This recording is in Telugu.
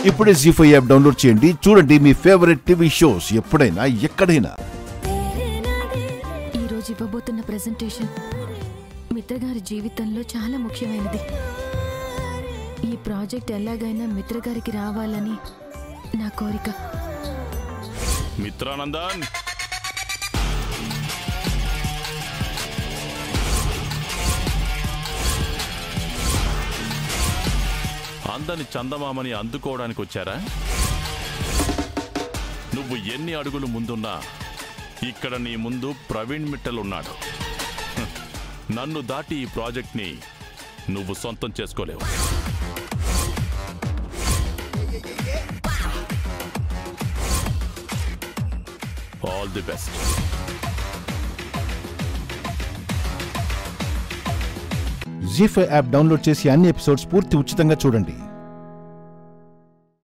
ఇప్పుడే జీ ఫైవ్ యాప్ డౌన్లోడ్ చేయండి చూడండి మీ ఫేవరెట్ టీవీ షోస్ ఎప్పుడైనా ఎక్కడైనా ఈ రోజు ఇవ్వబోతున్న ప్రెజెంటేషన్ మిత్రగారి జీవితంలో చాలా ముఖ్యమైనది ఈ ప్రాజెక్ట్ ఎలాగైనా మిత్రగారికి రావాలని నా కోరిక మిత్రానందన్ అందని చందమామని అందుకోవడానికి వచ్చారా నువ్వు ఎన్ని అడుగులు ముందున్నా ఇక్కడ నీ ముందు ప్రవీణ్ మిట్టల్ ఉన్నాడు హ్, నన్ను దాటి ఈ ప్రాజెక్ట్ని నువ్వు సొంతం చేసుకోలేవు all the best Zee five app download చేసి అన్ని ఎపిసోడ్స్ పూర్తి ఉచితంగా చూడండి